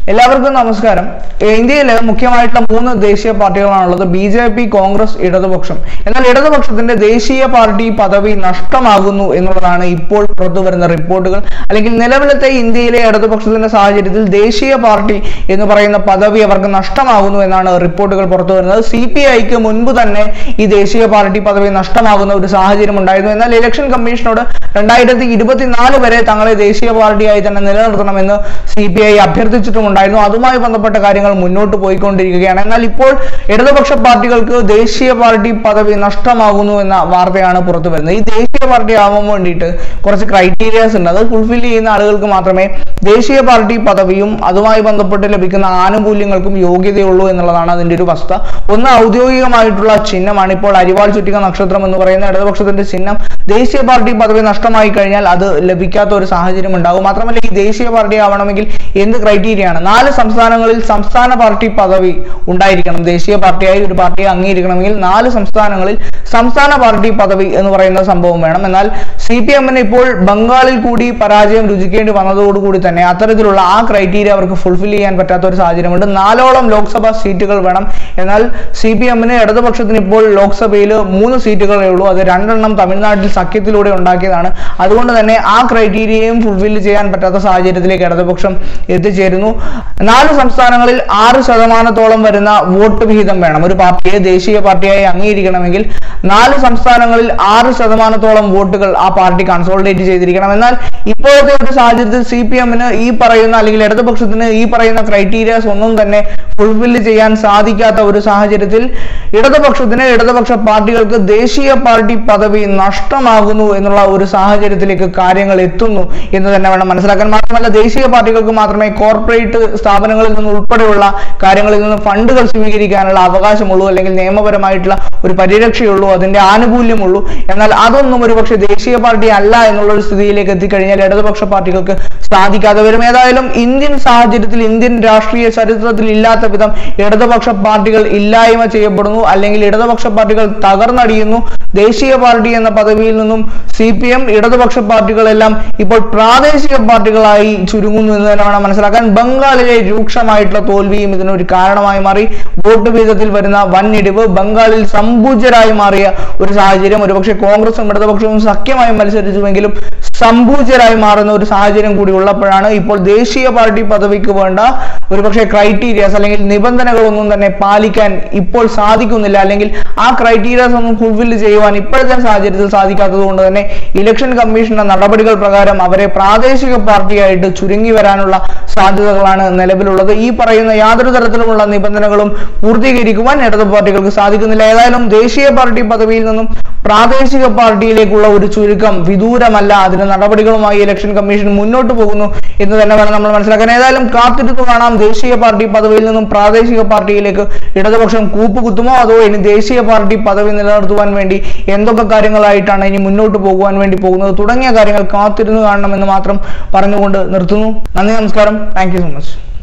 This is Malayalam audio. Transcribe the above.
എല്ലാവർക്കും നമസ്കാരം ഇന്ത്യയിൽ മുഖ്യമായിട്ടുള്ള മൂന്ന് ദേശീയ പാർട്ടികളാണുള്ളത് ബി ജെ പി കോൺഗ്രസ് ഇടതുപക്ഷം എന്നാൽ ഇടതുപക്ഷത്തിന്റെ ദേശീയ പാർട്ടി പദവി നഷ്ടമാകുന്നു എന്നുള്ളതാണ് ഇപ്പോൾ പുറത്തു വരുന്ന റിപ്പോർട്ടുകൾ അല്ലെങ്കിൽ നിലവിലത്തെ ഇന്ത്യയിലെ ഇടതുപക്ഷത്തിന്റെ സാഹചര്യത്തിൽ ദേശീയ പാർട്ടി എന്ന് പറയുന്ന പദവി അവർക്ക് നഷ്ടമാകുന്നു എന്നാണ് റിപ്പോർട്ടുകൾ പുറത്തു വരുന്നത് സി പി ഐക്ക് മുൻപ് തന്നെ ഈ ദേശീയ പാർട്ടി പദവി നഷ്ടമാകുന്ന ഒരു സാഹചര്യം ഉണ്ടായിരുന്നു എന്നാൽ ഇലക്ഷൻ കമ്മീഷനോട് രണ്ടായിരത്തി ഇരുപത്തിനാല് വരെ തങ്ങളെ ദേശീയ പാർട്ടിയായി തന്നെ നിലനിർത്തണമെന്ന് സി പി ഐ അഭ്യർത്ഥിച്ചിട്ടുമുണ്ടായിരുന്നു അതുമായി ബന്ധപ്പെട്ട കാര്യങ്ങൾ മുന്നോട്ട് പോയിക്കൊണ്ടിരിക്കുകയാണ് എന്നാൽ ഇപ്പോൾ ഇടതുപക്ഷ പാർട്ടികൾക്ക് ദേശീയ പാർട്ടി പദവി നഷ്ടമാകുന്നു എന്ന വാർത്തയാണ് പുറത്തു വരുന്നത് ഈ ദേശീയ പാർട്ടി ആവാൻ വേണ്ടിയിട്ട് കുറച്ച് ക്രൈറ്റീരിയാസ് ഉണ്ട് അത് ഫുൾഫിൽ ചെയ്യുന്ന ആളുകൾക്ക് മാത്രമേ ദേശീയ പാർട്ടി പദവിയും അതുമായി ബന്ധപ്പെട്ട് ലഭിക്കുന്ന ആനുകൂല്യങ്ങൾക്കും യോഗ്യതയുള്ളൂ എന്നുള്ളതാണ് അതിന്റെ ഒരു വസ്തുത ഒന്ന് ഔദ്യോഗികമായിട്ടുള്ള ചിഹ്നമാണ് ഇപ്പോൾ അരിവാൾ ചുറ്റിക നക്ഷത്രം എന്ന് പറയുന്ന ഇടതുപക്ഷത്തിന്റെ ചിഹ്നം ദേശീയ പാർട്ടി പദവി നഷ്ടമായി കഴിഞ്ഞാൽ അത് ലഭിക്കാത്ത ഒരു സാഹചര്യം ഉണ്ടാകും മാത്രമല്ല ഈ ദേശീയ പാർട്ടി ആവണമെങ്കിൽ എന്ത് ക്രൈറ്റീരിയ ആണ് നാല് സംസ്ഥാനങ്ങളിൽ സംസ്ഥാന പാർട്ടി പദവി ഉണ്ടായിരിക്കണം ദേശീയ പാർട്ടിയായി ഒരു പാർട്ടിയെ അംഗീകരിക്കണമെങ്കിൽ നാല് സംസ്ഥാനങ്ങളിൽ സംസ്ഥാന പാർട്ടി പദവി എന്ന് പറയുന്ന സംഭവം വേണം എന്നാൽ സി പി എമ്മിന് ഇപ്പോൾ ബംഗാളിൽ കൂടി പരാജയം രുചിക്കേണ്ടി വന്നതോടുകൂടി തന്നെ അത്തരത്തിലുള്ള ആ ക്രൈറ്റീരിയ അവർക്ക് ഫുൾഫിൽ ചെയ്യാൻ പറ്റാത്ത ഒരു സാഹചര്യമുണ്ട് നാലോളം ലോക്സഭാ സീറ്റുകൾ വേണം എന്നാൽ സി പി എമ്മിന് ഇടതുപക്ഷത്തിന് ഇപ്പോൾ ലോക്സഭയിൽ മൂന്ന് സീറ്റുകളേ ഉള്ളൂ അത് രണ്ടെണ്ണം തമിഴ്നാട്ടിൽ സഖ്യത്തിലൂടെ ഉണ്ടാക്കിയതാണ് അതുകൊണ്ട് തന്നെ ആ ക്രൈറ്റീരിയയും ഫുൾഫിൽ ചെയ്യാൻ പറ്റാത്ത സാഹചര്യത്തിലേക്ക് ഇടതുപക്ഷം എത്തിച്ചേരുന്നു നാല് സംസ്ഥാനങ്ങളിൽ ആറ് ശതമാനത്തോളം വരുന്ന വോട്ട് വിഹിതം വേണം ഒരു പാർട്ടിയെ ദേശീയ പാർട്ടിയായി അംഗീകരിക്കണമെങ്കിൽ നാല് സംസ്ഥാനങ്ങളിൽ ആറ് ശതമാനത്തോളം വോട്ടുകൾ ആ പാർട്ടി കൺസോളിഡേറ്റ് ചെയ്തിരിക്കണം എന്നാൽ ഇപ്പോഴത്തെ ഒരു സാഹചര്യത്തിൽ സി പി എമ്മിന് ഈ പറയുന്ന അല്ലെങ്കിൽ ഇടതുപക്ഷത്തിന് ഈ പറയുന്ന ക്രൈറ്റീരിയാസ് ഒന്നും തന്നെ ഫുൾഫിൽ ചെയ്യാൻ സാധിക്കാത്ത ഒരു സാഹചര്യത്തിൽ ഇടതുപക്ഷത്തിന് ഇടതുപക്ഷ പാർട്ടികൾക്ക് ദേശീയ പാർട്ടി പദവി നഷ്ടമാകുന്നു എന്നുള്ള ഒരു സാഹചര്യത്തിലേക്ക് കാര്യങ്ങൾ എത്തുന്നു എന്ന് തന്നെ വേണം മനസ്സിലാക്കാൻ മാത്രമല്ല ദേശീയ പാർട്ടികൾക്ക് മാത്രമേ കോർപ്പറേറ്റ് സ്ഥാപനങ്ങളിൽ നിന്ന് ഉൾപ്പെടെയുള്ള കാര്യങ്ങളിൽ നിന്ന് ഫണ്ടുകൾ സ്വീകരിക്കാനുള്ള അവകാശമുള്ളൂ അല്ലെങ്കിൽ നിയമപരമായിട്ടുള്ള ഒരു പരിരക്ഷയുള്ളൂ അതിന്റെ ആനുകൂല്യമുള്ളൂ എന്നാൽ അതൊന്നും ഒരു പക്ഷേ ദേശീയ പാർട്ടി അല്ല എന്നുള്ള ഒരു സ്ഥിതിയിലേക്ക് എത്തിക്കഴിഞ്ഞാൽ ഇടതുപക്ഷ പാർട്ടികൾക്ക് സാധിക്കാതെ വരും ഏതായാലും ഇന്ത്യൻ സാഹചര്യത്തിൽ ഇന്ത്യൻ രാഷ്ട്രീയ ചരിത്രത്തിൽ ഇല്ലാത്ത വിധം ഇടതുപക്ഷ പാർട്ടികൾ ഇല്ലായ്മ ചെയ്യപ്പെടുന്നു അല്ലെങ്കിൽ ഇടതുപക്ഷ പാർട്ടികൾ തകർന്നടിയുന്നു ദേശീയ പാർട്ടി എന്ന പദവിയിൽ നിന്നും സി പി എം ഇടതുപക്ഷ പാർട്ടികളെല്ലാം ഇപ്പോൾ പ്രാദേശിക പാർട്ടികളായി ചുരുങ്ങുന്നു എന്ന് തന്നെ വേണം മനസ്സിലാക്കാൻ ബംഗാളിലെ രൂക്ഷമായിട്ടുള്ള തോൽവിയും ഇതിനൊരു കാരണമായി മാറി വോട്ട് വീതത്തിൽ വരുന്ന വൻ ഇടിവ് ബംഗാളിൽ സമ്പൂജരായി മാറിയ ഒരു സാഹചര്യം ഒരുപക്ഷെ കോൺഗ്രസും ഇടതുപക്ഷവും സഖ്യമായി മത്സരിച്ചുവെങ്കിലും സമ്പൂജരായി മാറുന്ന ഒരു സാഹചര്യം കൂടി ഉള്ളപ്പോഴാണ് ഇപ്പോൾ ദേശീയ പാർട്ടി പദവിക്ക് വേണ്ട ഒരുപക്ഷെ ക്രൈറ്റീരിയാസ് അല്ലെങ്കിൽ നിബന്ധനകളൊന്നും തന്നെ പാലിക്കാൻ ഇപ്പോൾ സാധിക്കുന്നില്ല അല്ലെങ്കിൽ ആ ക്രൈറ്റീരിയാസ് ഒന്നും ഫുൾഫിൽ ചെയ്യുവാൻ ഇപ്പോഴത്തെ സാഹചര്യത്തിൽ സാധിക്കാത്തത് കൊണ്ട് തന്നെ ഇലക്ഷൻ കമ്മീഷന്റെ നടപടികൾ പ്രകാരം അവരെ പ്രാദേശിക പാർട്ടിയായിട്ട് ചുരുങ്ങി വരാനുള്ള സാധ്യതകളാണ് നിലവിലുള്ളത് ഈ പറയുന്ന യാതൊരു തരത്തിലുമുള്ള നിബന്ധനകളും പൂർത്തീകരിക്കുവാൻ ഇടതു പാർട്ടികൾക്ക് സാധിക്കുന്നില്ല ഏതായാലും ദേശീയ പാർട്ടി പദവിയിൽ നിന്നും പ്രാദേശിക പാർട്ടിയിലേക്കുള്ള ഒരു ചുരുക്കം വിദൂരമല്ല അതിന്റെ നടപടികളുമായി ഇലക്ഷൻ കമ്മീഷൻ മുന്നോട്ട് പോകുന്നു എന്ന് തന്നെ വേണം നമ്മൾ മനസ്സിലാക്കാൻ ഏതായാലും കാത്തിരുത്ത് കാണാം ദേശീയ പാർട്ടി പദവിയിൽ നിന്നും പ്രാദേശിക പാർട്ടിയിലേക്ക് ഇടതുപക്ഷം കൂപ്പുകുത്തുമോ അതോ ഇനി ദേശീയ പാർട്ടി പദവി നിലനിർത്തുവാൻ വേണ്ടി എന്തൊക്കെ കാര്യങ്ങളായിട്ടാണ് ഇനി മുന്നോട്ട് പോകുവാൻ വേണ്ടി പോകുന്നത് തുടങ്ങിയ കാര്യങ്ങൾ കാത്തിരുന്ന് കാണണമെന്ന് മാത്രം പറഞ്ഞുകൊണ്ട് നിർത്തുന്നു നന്ദി നമസ്കാരം താങ്ക് സോ മച്ച്